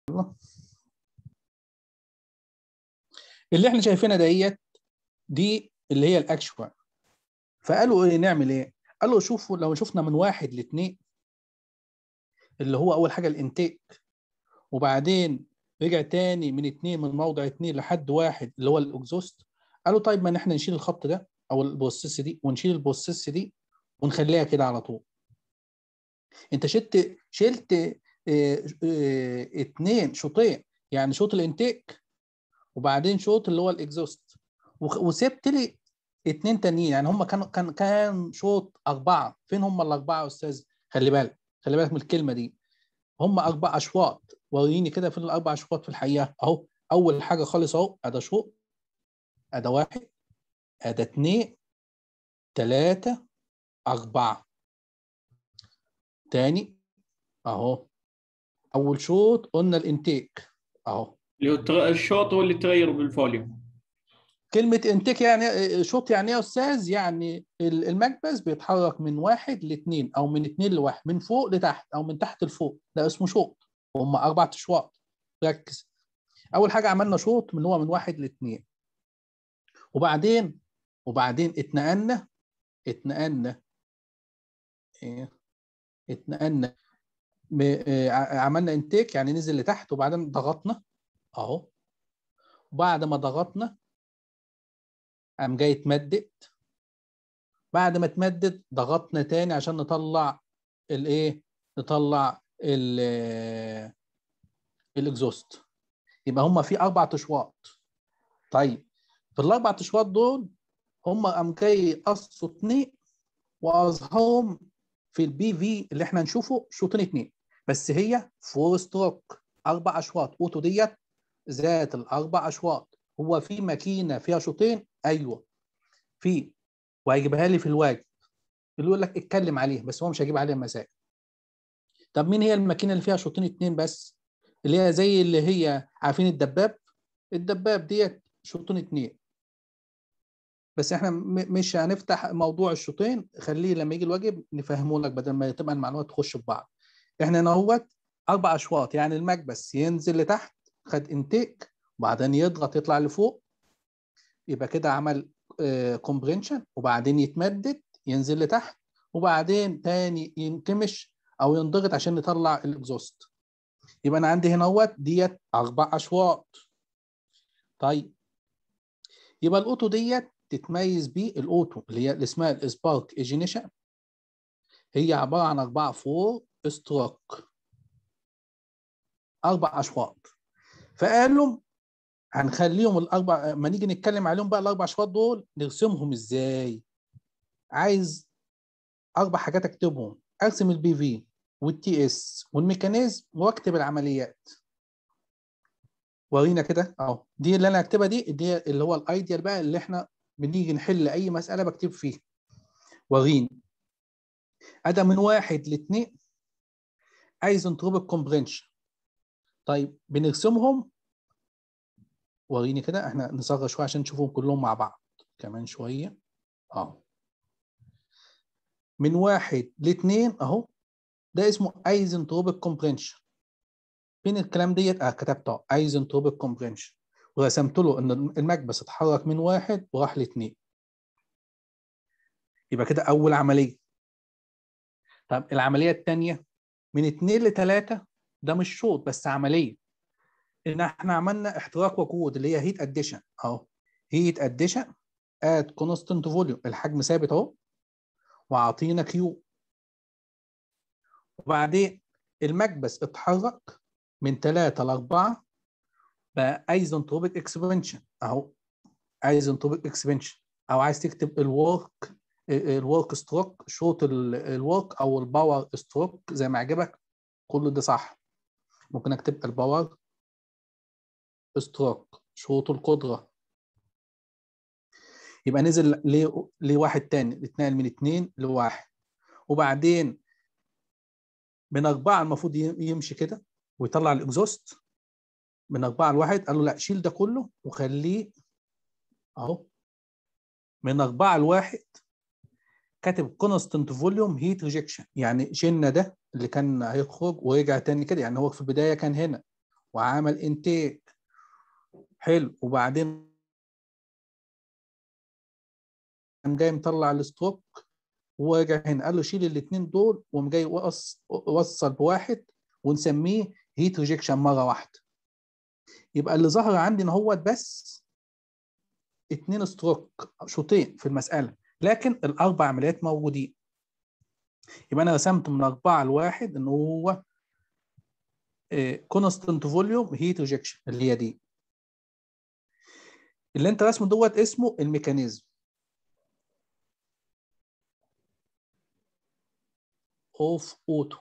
اللي احنا شايفينها ديت دي اللي هي الاكشوال فقالوا ايه نعمل ايه؟ قالوا شوفوا لو شفنا من واحد لاثنين اللي هو اول حاجه الانتيك وبعدين رجع تاني من اثنين من موضع اثنين لحد واحد اللي هو الاكزوست قالوا طيب ما احنا نشيل الخط ده او البوسيس دي ونشيل البوسيس دي ونخليها كده على طول انت شلت شلت اه اه اتنين شوطين يعني شوط الانتيك وبعدين شوط اللي هو الاكزوست وسبت لي اتنين تانيين يعني هم كانوا كان كان شوط اربعه فين هم الاربعه يا استاذ خلي بالك خلي بالك من الكلمه دي هم اربع اشواط وريني كده فين الاربع اشواط في الحقيقه اهو اول حاجه خالص اهو ادي شوط ادي واحد ادي اتنين تلاته اربعه تاني اهو اول شوط قلنا الانتيك اهو اللي هو الشوط هو اللي تغير بالفوليوم كلمة انتيك يعني شوط يعني ايه يا استاذ؟ يعني المكبس بيتحرك من واحد لاثنين او من اثنين لواحد من فوق لتحت او من تحت لفوق ده اسمه شوط وهم اربع اشواط ركز اول حاجة عملنا شوط من هو من واحد لاثنين وبعدين وبعدين اتنقلنا اتنقلنا ايه اتنقلنا عملنا انتيك يعني نزل لتحت وبعدين ضغطنا اهو وبعد ما ضغطنا قام جاي اتمدد بعد ما اتمدد ضغطنا تاني عشان نطلع الايه نطلع الاكزوست يبقى هم في اربع اشواط طيب في الاربع اشواط دول هم قام جاي قصوا اتنين واظهرهم في البي في اللي احنا نشوفه شوطين اتنين بس هي فور ستروك اربع اشواط اوتو ديت ذات الاربع اشواط هو في ماكينه فيها شوطين ايوه في وهيجيبها لي في الواجب اللي يقول لك اتكلم عليه بس هو مش هيجيب عليها مسائل طب مين هي الماكينه اللي فيها شوطين اتنين بس اللي هي زي اللي هي عارفين الدباب الدباب ديت شوطين اتنين بس احنا مش هنفتح موضوع الشوطين خليه لما يجي الواجب نفهمه لك بدل ما تبقى المعلومات تخش في بعض احنا هنا اهوت اربع اشواط يعني المكبس ينزل لتحت خد انتيك وبعدين يضغط يطلع لفوق يبقى كده عمل كومبرينشن وبعدين يتمدد ينزل لتحت وبعدين تاني ينكمش او ينضغط عشان نطلع الاكزوست يبقى انا عندي هنا اهوت ديت اربع اشواط طيب يبقى الاوتو ديت تتميز بيه الاوتو اللي هي اللي اسمها السبارك ايجينيشن هي عباره عن اربعه فور ستروك اربع اشواط فقالوا هنخليهم الاربع ما نيجي نتكلم عليهم بقى الاربع اشواط دول نرسمهم ازاي عايز اربع حاجات اكتبهم ارسم البي في والتي اس والميكانيزم واكتب العمليات ورينا كده اهو دي اللي انا هكتبها دي دي اللي هو الايديال بقى اللي احنا بنيجي نحل اي مساله بكتب فيه وريني ادى من واحد لاثنين عايز انتروبيك كومبرينشن طيب بنرسمهم وريني كده احنا نصغر شويه عشان نشوفهم كلهم مع بعض كمان شويه اهو من واحد لاثنين اهو ده اسمه ايزنتروبيك كومبرينشن فين الكلام ديت اه كتبته ايزنتروبيك كومبرينشن ورسمت له ان المكبس اتحرك من واحد وراح لاثنين يبقى كده اول عمليه طب العمليه الثانيه من اثنين لثلاثه ده مش شوط بس عمليه ان احنا عملنا احتراق وقود اللي هي هيت اديشن اهو هيت اديشن ات كونستنت فوليوم الحجم ثابت اهو وعطينا كيو وبعدين المكبس اتحرك من 3 ل 4 بقى ايزنتروبيك اكسبنشن اهو ايزنتروبيك اكسبنشن او عايز تكتب الورك الورك ستروك شوط الورك او الباور ستروك زي ما عجبك كل ده صح ممكن اكتب الباور ستروك شروط القدرة يبقى نزل لواحد تاني اتنقل من اتنين لواحد وبعدين من أربعة المفروض يمشي كده ويطلع الإكزوست من أربعة لواحد قالوا لا شيل ده كله وخليه أهو من أربعة لواحد كاتب كونستنت فوليوم هيت ريجكشن يعني شلنا ده اللي كان هيخرج ورجع تاني كده يعني هو في البداية كان هنا وعمل انتاج حلو وبعدين قام جاي مطلع الستروك ورجع هنا قال له شيل الاثنين دول وقام جاي وص- وصل بواحد ونسميه هيت ريجكشن مره واحده يبقى اللي ظهر عندي ان هو بس اتنين ستروك شوطين في المساله لكن الاربع عمليات موجودين يبقى انا رسمت من اربعه لواحد ان هو كونستنت فوليوم هيت ريجكشن اللي هي دي اللي انت رسمه دوت اسمه الميكانيزم اوف اوتو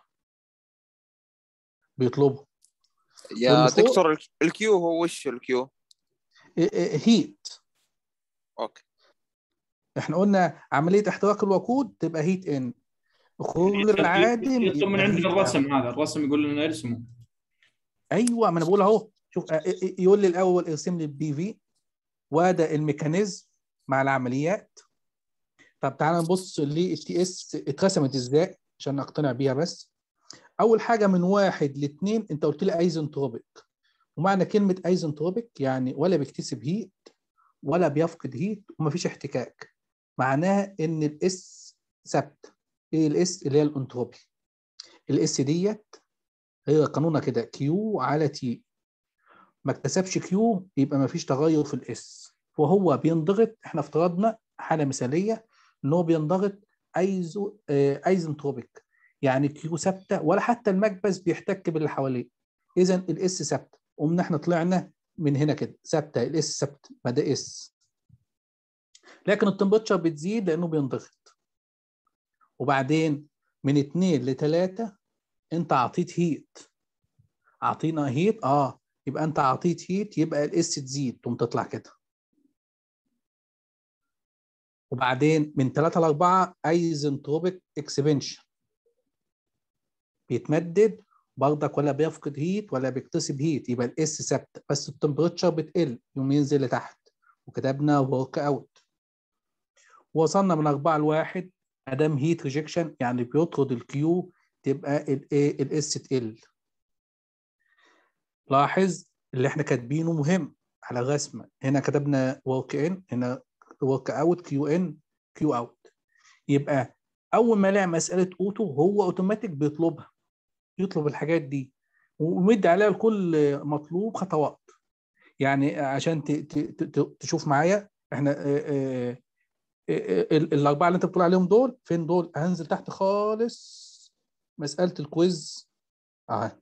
بيطلبه يا واللي فوق- دكتور الك- الكيو هو وش الكيو؟ هيت اوكي احنا قلنا عمليه احتراق الوقود تبقى هيت ان خروج العادم يطلب من يبقى عندنا heat الرسم out. هذا الرسم يقول لنا ارسمه ايوه ما انا بقول اهو شوف اه، اه، يقول لي الاول ارسم لي البي في وده الميكانيزم مع العمليات طب تعالى نبص للتي اس اترسمت ازاي عشان اقتنع بيها بس اول حاجه من واحد لاثنين انت قلت لي ايزنتروبيك ومعنى كلمه ايزنتروبيك يعني ولا بيكتسب هيت ولا بيفقد هيت ومفيش احتكاك معناها ان الاس ثابت ايه الاس اللي هي الانتروبي الاس ديت هي قانونها كده كيو على تي ما اكتسبش كيو يبقى ما فيش تغير في الاس وهو بينضغط احنا افترضنا حاله مثاليه ان هو بينضغط ايزو آه، ايزنتروبيك يعني كيو ثابته ولا حتى المكبس بيحتك باللي حواليه اذا الاس ثابته قمنا احنا طلعنا من هنا كده ثابته الاس ثابته ما ده اس لكن التمبرتشر بتزيد لانه بينضغط وبعدين من اتنين لتلاته انت اعطيت هيت اعطينا هيت اه يبقى انت اعطيت هيت يبقى الاس تزيد تقوم تطلع كده وبعدين من 3 ل 4 ايزنتروبيك اكسبنشن بيتمدد برضك ولا بيفقد هيت ولا بيكتسب هيت يبقى الاس ثابته بس التمبريتشر بتقل يوم ينزل لتحت وكتبنا ورك اوت وصلنا من 4 لواحد ادام هيت ريجكشن يعني بيطرد الكيو تبقى الايه الاس تقل لاحظ اللي احنا كاتبينه مهم على الرسمه هنا كتبنا ورك ان هنا ورك اوت كيو ان كيو اوت يبقى اول ما لقى مساله اوتو هو اوتوماتيك بيطلبها يطلب الحاجات دي ومدي عليها لكل مطلوب خطوات يعني عشان ت- ت- ت- تشوف معايا احنا آه، آه، آه، ال- الاربعه اللي انت بتقول عليهم دول فين دول هنزل تحت خالص مساله الكويز اهي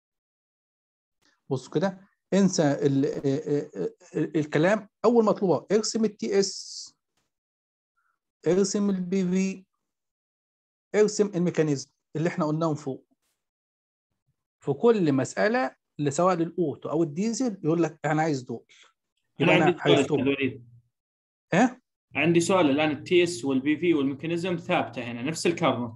بص كده انسى ال ال ال الكلام اول مطلوبه ارسم التي اس ارسم البي في ارسم الميكانيزم اللي احنا قلناهم فوق في كل مساله اللي سواء للاوتو او الديزل يقول لك انا عايز دول انا يبقى عندي انا سؤال عرفتهم أستاذ وليد ايه عندي سؤال الان التي اس والبي في والميكانيزم ثابته هنا نفس الكارنوت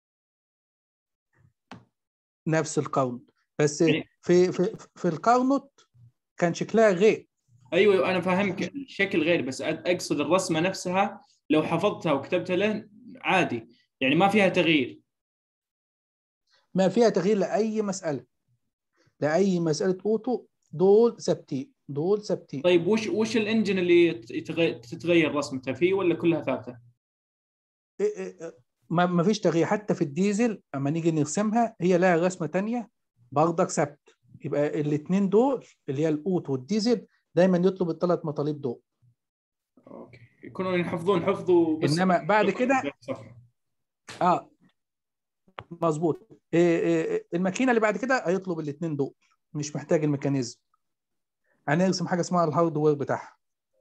نفس الكاونت بس يعني- في في في الكارنوت كان شكلها غير ايوه أيوة، انا فاهمك الشكل غير بس أد- اقصد الرسمه نفسها لو حفظتها وكتبتها له عادي يعني ما فيها تغيير ما فيها تغيير لاي مساله لاي مساله اوتو دول ثابتين دول ثابتين طيب وش وش الانجن اللي يت- يتغ- تتغير رسمته فيه ولا كلها ثابته؟ إيه إيه إيه، ما ما فيش تغيير حتى في الديزل اما نيجي نرسمها هي لها رسمه تانية برضك ثابت يبقى الاثنين دول اللي هي الاوت والديزل دايما يطلب الثلاث مطالب دول اوكي يكونون يحفظون حفظوا بس إنما بعد كده- صفحة. اه مظبوط إيه إيه إيه، الماكينه اللي بعد كده هيطلب الاثنين دول مش محتاج الميكانيزم هنرسم حاجه اسمها الهاردوير بتاعها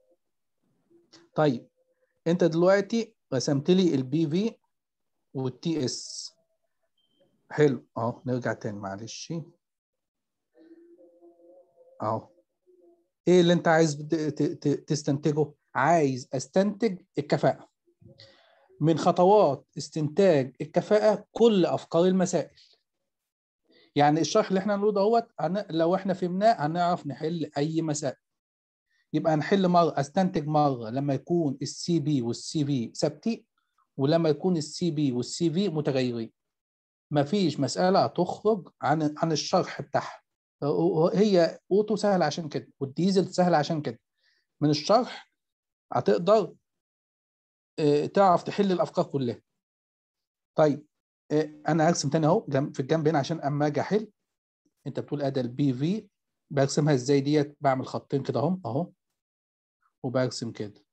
طيب انت دلوقتي رسمت لي البي في والتي اس حلو اهو نرجع تاني معلش اهو ايه اللي انت عايز ت- ت- ت- تستنتجه عايز استنتج الكفاءة من خطوات استنتاج الكفاءة كل افكار المسائل يعني الشرح اللي احنا هنقوله دوت هن- لو احنا فهمناه هنعرف نحل اي مسائل يبقى نحل مرة استنتج مرة لما يكون السي بي والسي في ثابتين ولما يكون السي بي والسي في متغيرين مفيش مسألة هتخرج عن عن الشرح بتاعها هو- هي اوتو سهل عشان كده والديزل سهل عشان كده من الشرح هتقدر آه، تعرف تحل الافكار كلها طيب آه، انا هرسم تاني اهو جنب- في الجنب هنا عشان اما اجي احل انت بتقول ادي البي في برسمها ازاي ديت بعمل خطين كده اهم اهو وبرسم كده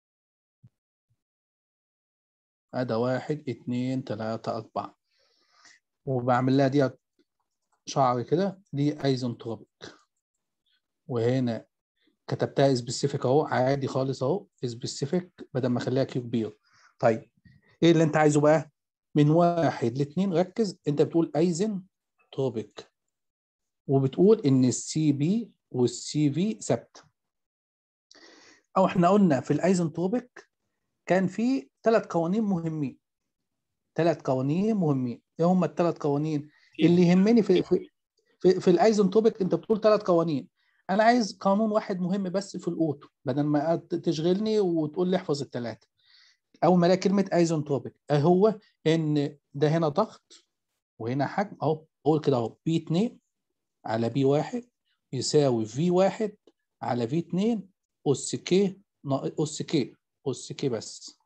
ادي واحد اتنين تلاتة اربعة وبعمل لها ديت شعر كده دي ايزنتروبيك وهنا كتبتها سبيسيفيك اهو عادي خالص اهو سبيسيفيك بدل ما اخليها كيو كبير طيب ايه اللي انت عايزه بقى من واحد لاثنين ركز انت بتقول ايزن تروبيك وبتقول ان السي بي والسي في ثابته او احنا قلنا في الايزنتروبيك كان في ثلاث قوانين مهمين ثلاث قوانين مهمين ايه هم الثلاث قوانين اللي يهمني في في في, في الايزنتروبيك انت بتقول ثلاث قوانين انا عايز قانون واحد مهم بس في الاوتو بدل ما تشغلني وتقول لي احفظ الثلاثه اول ما الاقي كلمه ايزنتروبيك هو ان ده هنا ضغط وهنا حجم اهو اقول كده اهو بي 2 على بي 1 يساوي في 1 على في 2 اس كي ناقص اس كي اس كي بس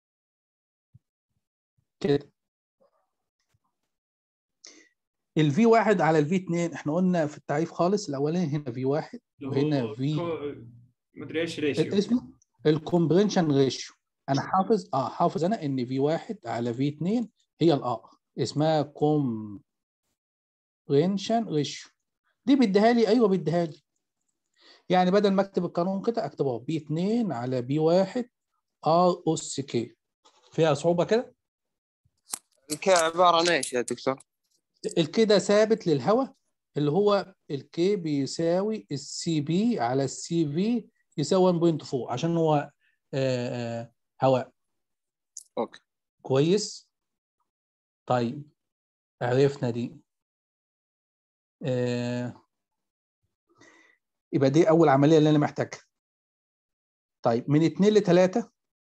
كده الفي 1 على الفي 2 احنا قلنا في التعريف خالص الاولاني هنا في 1 وهنا في مدري ايش ريشيو اسمه الكومبرينشن ريشيو انا حافظ اه حافظ انا ان في 1 على في 2 هي الار اسمها كومبرينشن ريشيو دي بيديها لي ايوه بيديها لي يعني بدل ما اكتب القانون كده اكتبه بي 2 على بي 1 ار اس كي فيها صعوبه كده الكي عباره عن ايش يا دكتور؟ الكي ده ثابت للهواء اللي هو الكي بيساوي السي بي على السي في يساوي 1.4 عشان هو آه آه هواء اوكي كويس طيب عرفنا دي آه يبقى دي اول عمليه اللي انا محتاجها طيب من 2 ل 3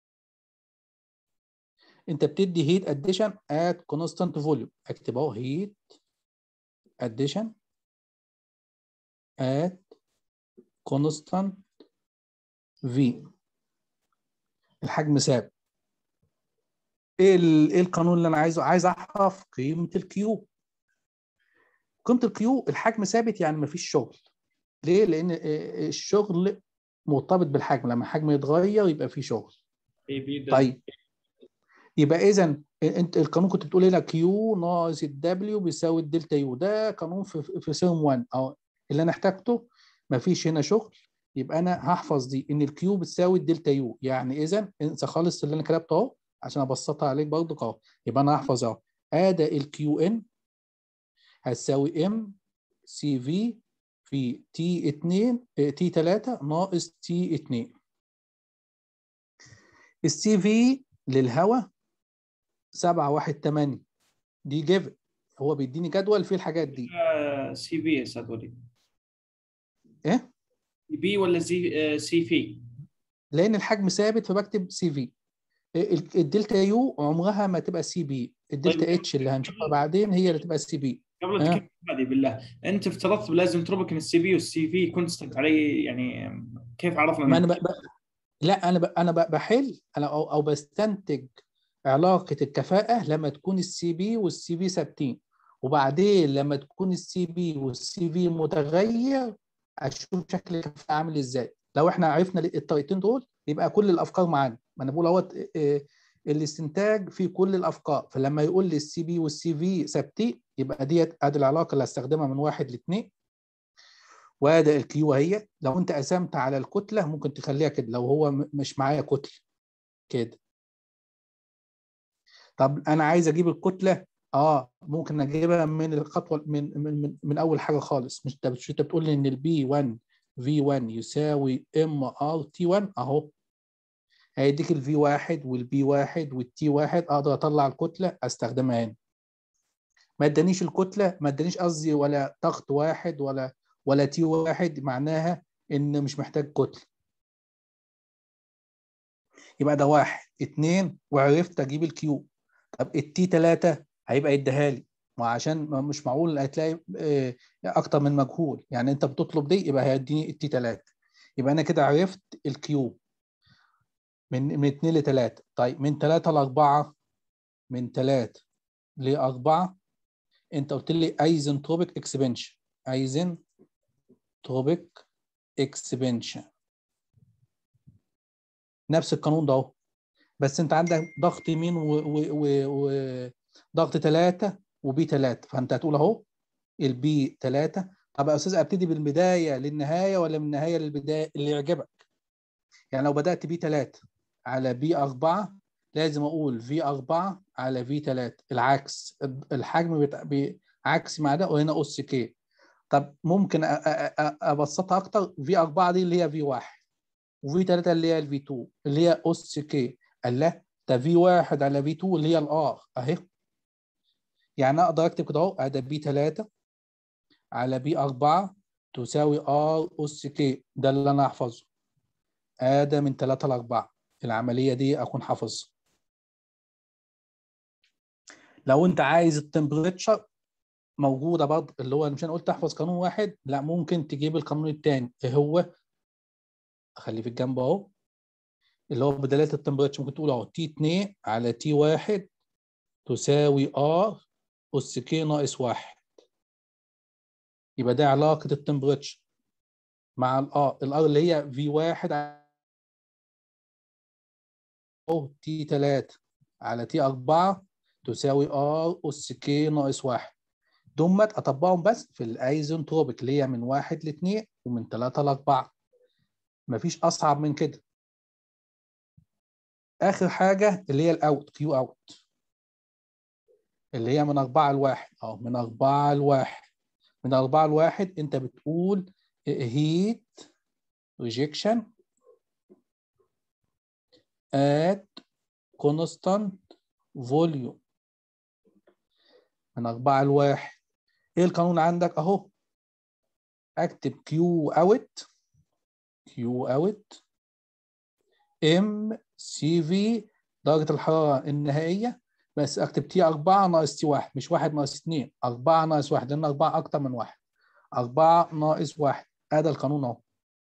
انت بتدي هيت اديشن ات كونستانت فوليوم اكتب اهو هيت اديشن ات كونستانت في الحجم ثابت ايه ال- ايه القانون اللي انا عايزه عايز اعرف قيمه الكيو قيمه الكيو الحجم ثابت يعني مفيش شغل ليه لان آه، الشغل مرتبط بالحجم لما الحجم يتغير يبقى فيه شغل طيب يبقى اذا انت القانون كنت بتقول هنا كيو ناقص الدبليو بيساوي الدلتا يو ده قانون في في سيرم 1 او اللي انا احتاجته مفيش هنا شغل يبقى انا هحفظ دي ان الكيو بتساوي الدلتا يو يعني اذا انسى خالص اللي انا كتبته اهو عشان ابسطها عليك برضه اهو يبقى انا هحفظ اهو ادي الكيو ان هتساوي ام سي في في تي 2 تي 3 ناقص تي 2 السي في للهواء 718 دي جيفن هو بيديني جدول فيه الحاجات دي سي في يا استاذ وليد ايه سي بي ولا زي سي في لان الحجم ثابت فبكتب سي في الدلتا يو عمرها ما تبقى سي بي الدلتا طيب. اتش اللي هنشوفها بعدين هي اللي تبقى سي بي قبل آه. تكمل هذه بالله انت افترضت بلازم تربك ان السي بي والسي في كونستنت علي يعني كيف عرفنا ما إنه- انا ب... ب... لا انا ب... انا ب... بحل انا او, أو بستنتج علاقه الكفاءه لما تكون السي بي والسي في ثابتين وبعدين لما تكون السي بي والسي في متغير اشوف شكل الكفاءه عامل ازاي لو احنا عرفنا الطريقتين دول يبقى كل الافكار معانا ما انا بقول اهوت آه، الاستنتاج في كل الافكار فلما يقول لي السي بي والسي في ثابتين يبقى ديت ادي العلاقه اللي هستخدمها من واحد لاثنين وادي الكيو هي لو انت قسمت على الكتله ممكن تخليها كده لو هو م- مش معايا كتله كده طب انا عايز اجيب الكتله اه ممكن اجيبها من الخطوه من من من, من اول حاجه خالص مش انت مش انت بتقول لي ان البي 1 في 1 يساوي ام ار تي 1 اهو هيديك الفي 1 والبي 1 والتي 1 اقدر اطلع الكتله استخدمها هنا ما ادانيش الكتله ما ادانيش قصدي ولا ضغط واحد ولا ولا تي واحد معناها ان مش محتاج كتله يبقى ده واحد اتنين وعرفت اجيب الكيو طب التي تلاتة هيبقى يديها لي ما عشان ما- مش معقول هتلاقي آه، اكتر من مجهول يعني انت بتطلب دي يبقى هيديني التي 3 يبقى انا كده عرفت الكيو من من 2 ل 3 طيب من 3 ل 4 من 3 ل 4 انت قلت لي ايزنتروبيك اكسبنشن ايزنتروبيك اكسبنشن نفس القانون ده اهو بس انت عندك ضغط يمين و, و, و, و ضغط 3 وبي 3 فانت هتقول اهو البي 3 طب يا استاذ ابتدي بالبدايه للنهايه ولا من النهايه للبدايه اللي يعجبك يعني لو بدات بي 3 على بي 4 لازم اقول في 4 على في 3 العكس الحجم بتاع بي- عكسي مع ده وهنا اس كي طب ممكن أ- أ- أ- ابسطها اكتر في 4 دي اللي هي في 1 وفي 3 اللي هي الفي 2 اللي هي اس كي قال لا ده في 1 على في 2 اللي هي الار اهي يعني اقدر اكتب كده اهو ادي بي 3 على بي 4 تساوي ار اس كي ده اللي انا احفظه ادي من 3 ل 4 العمليه دي اكون حافظها لو انت عايز التمبريتشر موجوده برضه اللي هو مش انا قلت احفظ قانون واحد لا ممكن تجيب القانون الثاني ايه هو اخليه في الجنب اهو اللي هو بدلاله التمبريتشر ممكن تقول اهو تي 2 على تي 1 تساوي ار اس كي ناقص 1 يبقى ده علاقه التمبريتشر مع الار الار اللي هي في 1 او تي 3 على تي 4 تساوي ار اس كي ناقص 1 دمت اطبقهم بس في الايزنتروبيك اللي هي من 1 ل 2 ومن 3 ل 4 مفيش اصعب من كده اخر حاجه اللي هي الاوت كيو اوت اللي هي من 4 ل 1 اه من 4 ل 1 من 4 ل 1 انت بتقول هيت ريجكشن at constant volume من 4 ل 1 ايه القانون عندك اهو اكتب كيو اوت كيو اوت ام سي في درجة الحرارة النهائية بس اكتب تي 4 ناقص تي 1 مش 1 ناقص 2 4 ناقص 1 لان 4 اكتر من 1 4 ناقص 1 ادي القانون اهو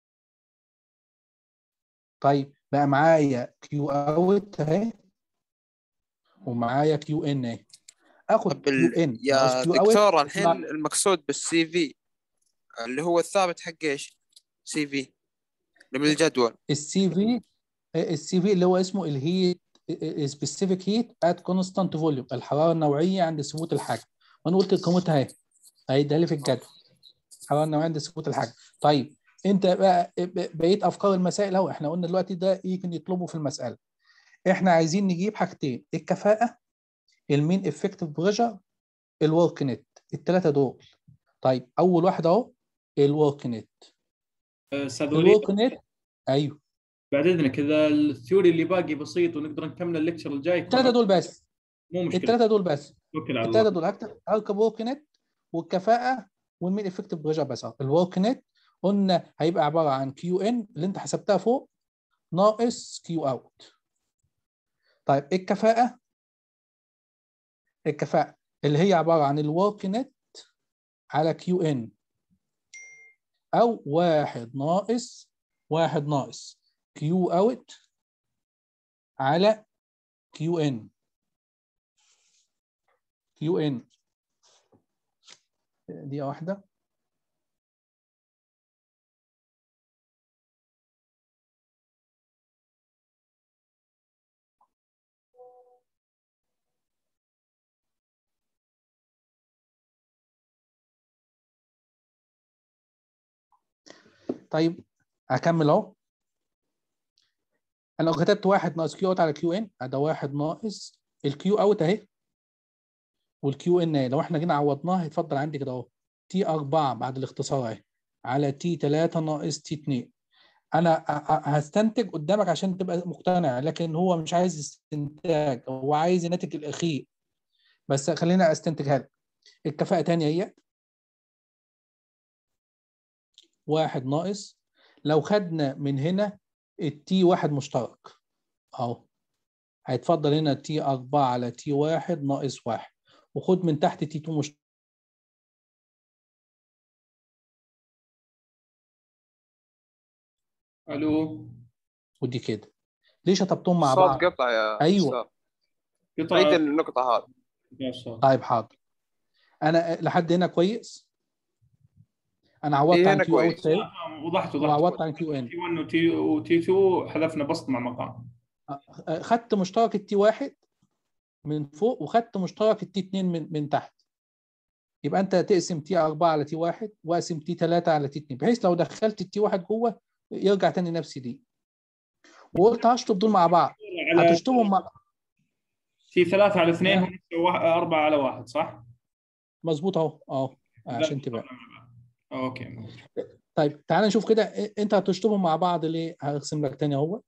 طيب بقى معايا كيو اوت اهي ومعايا كيو ان اهي اخد طب كيو ال... ان يا دكتور الحين المقصود بالسي في اللي هو الثابت حق ايش؟ سي في اللي من الجدول السي في السي في اللي هو اسمه الهيت سبيسيفيك هيت ات كونستانت فوليوم الحراره النوعيه عند ثبوت الحجم وانا قلت قيمتها اهي اهي ده لي في الجدول الحراره النوعيه عند ثبوت الحجم طيب انت بقى بقيت افكار المسائل اهو احنا قلنا دلوقتي ده يمكن يطلبوا في المساله احنا عايزين نجيب حاجتين الكفاءه المين افكتيف بريشر الورك نت الثلاثه دول طيب اول واحده اهو الورك نت استاذ وليد الورك نت ايوه بعد اذنك اذا الثيوري اللي باقي بسيط ونقدر نكمل الليكتشر الجاي الثلاثه دول بس مو مشكله الثلاثه دول بس توكل على الثلاثه الله دول هكتب هركب ورك نت والكفاءه والمين افكتيف بريشر بس اهو الورك نت قلنا هيبقى عباره عن كيو ان اللي انت حسبتها فوق ناقص كيو اوت طيب الكفاءه الكفاءه اللي هي عباره عن الورك نت على كيو ان او واحد ناقص واحد ناقص كيو اوت على كيو ان كيو ان دقيقة واحدة طيب هكمل اهو انا لو كتبت واحد ناقص كيو اوت على كيو ان ده واحد ناقص الكيو اوت اهي والكيو ان اهي لو احنا جينا عوضناها هيتفضل عندي كده اهو تي 4 بعد الاختصار اهي على تي 3 ناقص تي 2 انا هستنتج قدامك عشان تبقى مقتنع لكن هو مش عايز استنتاج هو عايز الناتج الاخير بس خلينا استنتجها لك الكفاءة تانية هي واحد ناقص لو خدنا من هنا التي واحد مشترك اهو هيتفضل هنا تي 4 على تي واحد ناقص واحد وخد من تحت تي 2 مشترك الو ودي كده ليه شطبتهم مع الصوت بعض قطع يا أيوة. أستاذ. قطع عيد النقطة هذه يا صوت. طيب حاضر انا لحد هنا كويس انا عوضت إيه عن هنا كيو اوت كويس. اهي وضحت وضحت وعوضت عن كيو ان تي 1 وتي وتي 2 حذفنا بسط مع مقام خدت مشترك التي واحد من فوق وخدت مشترك التي 2 من من تحت يبقى انت تقسم تي 4 على تي 1 واقسم تي 3 على تي 2 بحيث لو دخلت التي 1 جوه يرجع تاني نفس دي وقلت هشطب دول مع بعض على هتشطبهم مع تي 3 على 2 نعم. هم 4 على 1 صح؟ مظبوط اهو اهو عشان تبقى اوكي طيب تعال نشوف كده إيه- انت هتشطبهم مع بعض ليه هرسم لك تاني اهو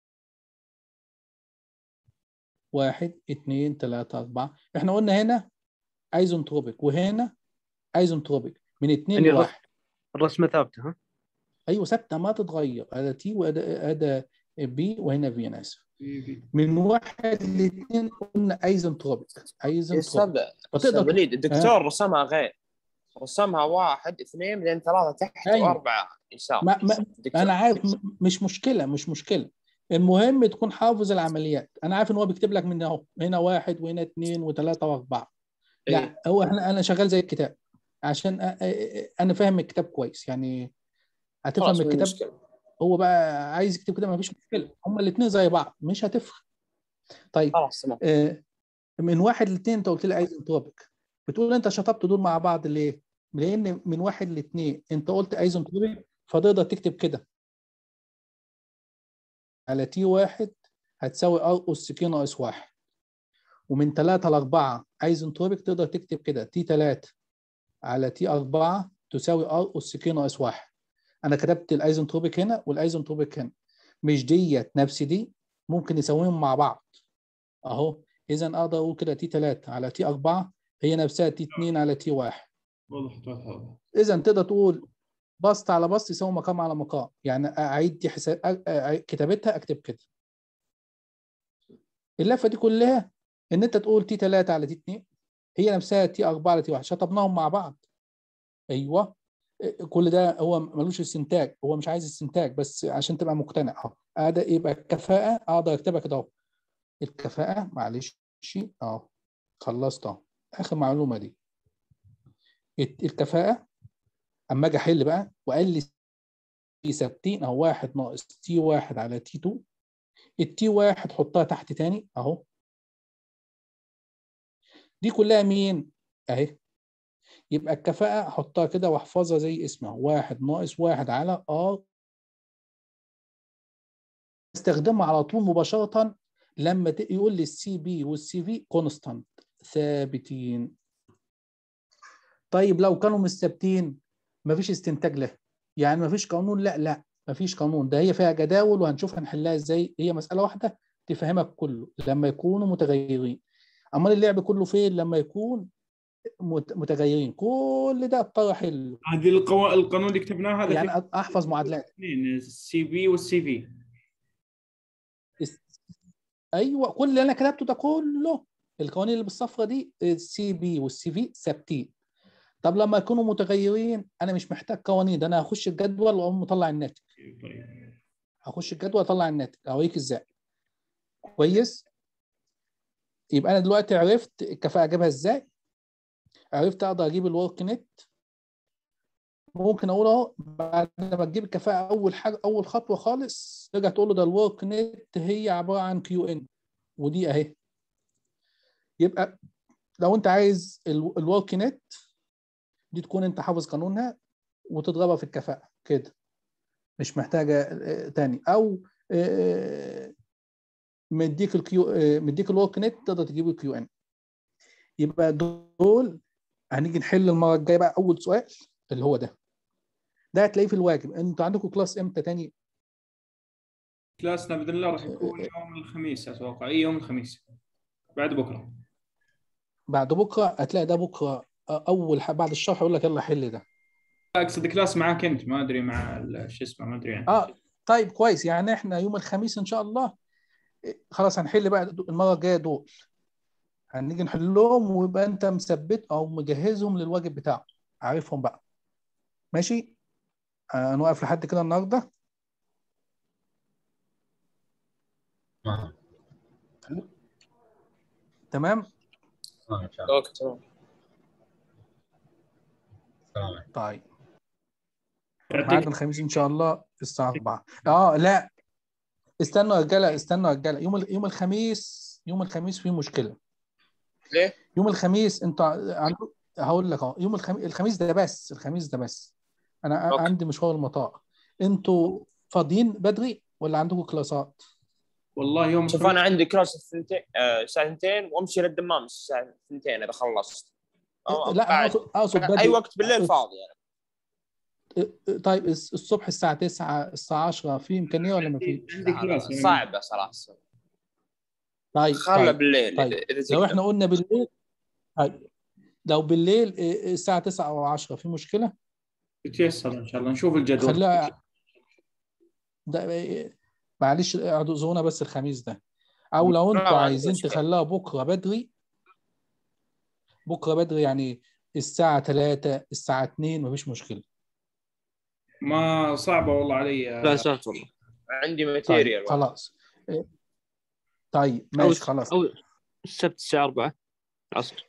واحد اتنين تلاتة أربعة احنا قلنا هنا ايزونتروبيك وهنا ايزونتروبيك من اتنين يعني لواحد الرسمه ثابته ها ايوه ثابته ما تتغير هذا تي وهذا هذا بي وهنا في انا اسف من واحد لاثنين قلنا ايزنتروبيك يا ايزنتروبيك استاذ فتقدر استاذ وليد الدكتور رسمها غير رسمها واحد اثنين بعدين ثلاثة تحت أيوة. وأربعة يسار ما- ما- الدكتور. انا عارف م- مش مشكله مش مشكله المهم تكون حافظ العمليات انا عارف ان هو بيكتب لك من اهو هنا واحد وهنا اثنين وثلاثه واربعه إيه. لا هو احنا انا شغال زي الكتاب عشان أ- أ- انا فاهم الكتاب كويس يعني هتفهم خلاص مو الكتاب مشكلة هو بقى عايز يكتب كده ما فيش مشكله هما الاثنين زي بعض مش هتفرق طيب خلاص تمام آه، من واحد لاثنين انت قلت لي ايزنتروبيك بتقول انت شطبت دول مع بعض ليه؟ لان من واحد لاثنين انت قلت ايزنتروبيك فتقدر تكتب كده على تي واحد هتساوي ار اس كي ناقص واحد ومن ثلاثة لأربعة ايزنتروبيك تقدر تكتب كده تي ثلاثة على تي أربعة تساوي ار اس كي ناقص واحد أنا كتبت الايزنتروبيك هنا والايزنتروبيك هنا مش ديت نفس دي ممكن نساويهم مع بعض اهو اذا اقدر اقول كده تي 3 على تي 4 هي نفسها تي 2 على تي 1 وضحت وضحت وضحت. اذا تقدر تقول بسط على بسط يساوي مقام على مقام يعني اعيد دي حساب أ- أ- كتابتها اكتب كده اللفه دي كلها ان انت تقول تي 3 على تي 2 هي نفسها تي 4 على تي 1 شطبناهم مع بعض ايوه كل ده هو ملوش استنتاج هو مش عايز استنتاج بس عشان تبقى مقتنع اهو هذا يبقى الكفاءه اقدر اكتبها كده اهو الكفاءه معلش اهو خلصت اهو اخر معلومه دي الت- الكفاءه اما اجي احل بقى وقال لي في ثابتين اهو واحد ناقص تي واحد على تي 2 التي واحد حطها تحت تاني اهو دي كلها مين اهي يبقى الكفاءة احطها كده واحفظها زي اسمها واحد ناقص واحد على ار استخدمها على طول مباشرة لما ت- يقول لي السي بي والسي في كونستانت ثابتين طيب لو كانوا مش ثابتين مفيش استنتاج له يعني مفيش قانون لا لا مفيش قانون ده هي فيها جداول وهنشوف هنحلها ازاي هي مسألة واحدة تفهمك كله لما يكونوا متغيرين امال اللعب كله فين لما يكون مت- متغيرين كل ده اضطر احله هذه القو... القانون اللي كتبناه هذا يعني في أ- احفظ معادلات اثنين السي بي والسي في ايوه كل اللي انا كتبته ده كله القوانين اللي بالصفرة دي السي بي والسي في ثابتين طب لما يكونوا متغيرين انا مش محتاج قوانين ده انا هخش الجدول واقوم مطلع الناتج طيب هخش الجدول اطلع الناتج اوريك ازاي كويس يبقى انا دلوقتي عرفت الكفاءه اجيبها ازاي عرفت اقدر اجيب الورك نت ممكن اقول اهو بعد ما تجيب الكفاءه اول حاجه اول خطوه خالص ترجع تقول له ده الورك نت هي عباره عن كيو ان ودي اهي يبقى لو انت عايز الورك نت دي تكون انت حافظ قانونها وتضربها في الكفاءه كده مش محتاجه آه، تاني او آه، مديك الكيو آه، مديك الورك نت تقدر تجيب الكيو ان يبقى دول هنيجي نحل المره الجايه بقى اول سؤال اللي هو ده ده هتلاقيه في الواجب انتوا عندكم كلاس امتى تاني كلاسنا باذن الله راح يكون يوم الخميس اتوقع اي يوم الخميس بعد بكره بعد بكره هتلاقي ده بكره آه، اول ح- بعد الشرح يقول لك يلا حل ده اقصد كلاس معاك انت ما ادري مع ال- شو اسمه ما ادري يعني اه طيب كويس يعني احنا يوم الخميس ان شاء الله إيه، خلاص هنحل بقى المره الجايه دول هنيجي نحلهم ويبقى انت مثبت او مجهزهم للواجب بتاعه عارفهم بقى ماشي آه نوقف لحد كده النهارده تمام تمام تمام ان شاء الله اوكي تمام السلام عليكم طيب يعطيك ميعاد الخميس ان شاء الله الساعه 4 اه لا استنوا يا رجاله استنوا يا رجاله يوم ال- يوم الخميس يوم الخميس في مشكله ليه؟ يوم الخميس انت عندك هقول لك اهو يوم الخميس الخميس ده بس الخميس ده بس انا أوكي. عندي مشوار المطار انتوا فاضيين بدري ولا عندكم كلاسات؟ والله يوم شوف الخميس- انا عندي كلاس الثنتين آه، الساعه 2 وامشي للدمام الساعه 2 اذا خلصت أو لا انا بعد اقصد اقصد بدري اي وقت بالليل فاضي يعني طيب الس- الصبح الساعه 9 الساعه 10 في امكانيه ولا ما في؟ عندي كلاس يعني. صعبه صراحه طيب خلى طيب بالليل طيب. إذا- اذا لو تقدر. احنا قلنا بالليل طيب لو بالليل إيه، الساعه 9 او 10 في مشكله؟ يتيسر ان شاء الله نشوف الجدول خليها ده إيه، معلش اعذرونا بس الخميس ده او لو لا، انتوا ما عندي عايزين مشكلة. تخليها بكره بدري بكره بدري يعني الساعه 3 الساعه 2 مفيش مشكله ما صعبه والله علي لا سهل والله عندي طيب ماتيريال خلاص إيه، طيب أو ماشي خلاص أو السبت الساعة 4 العصر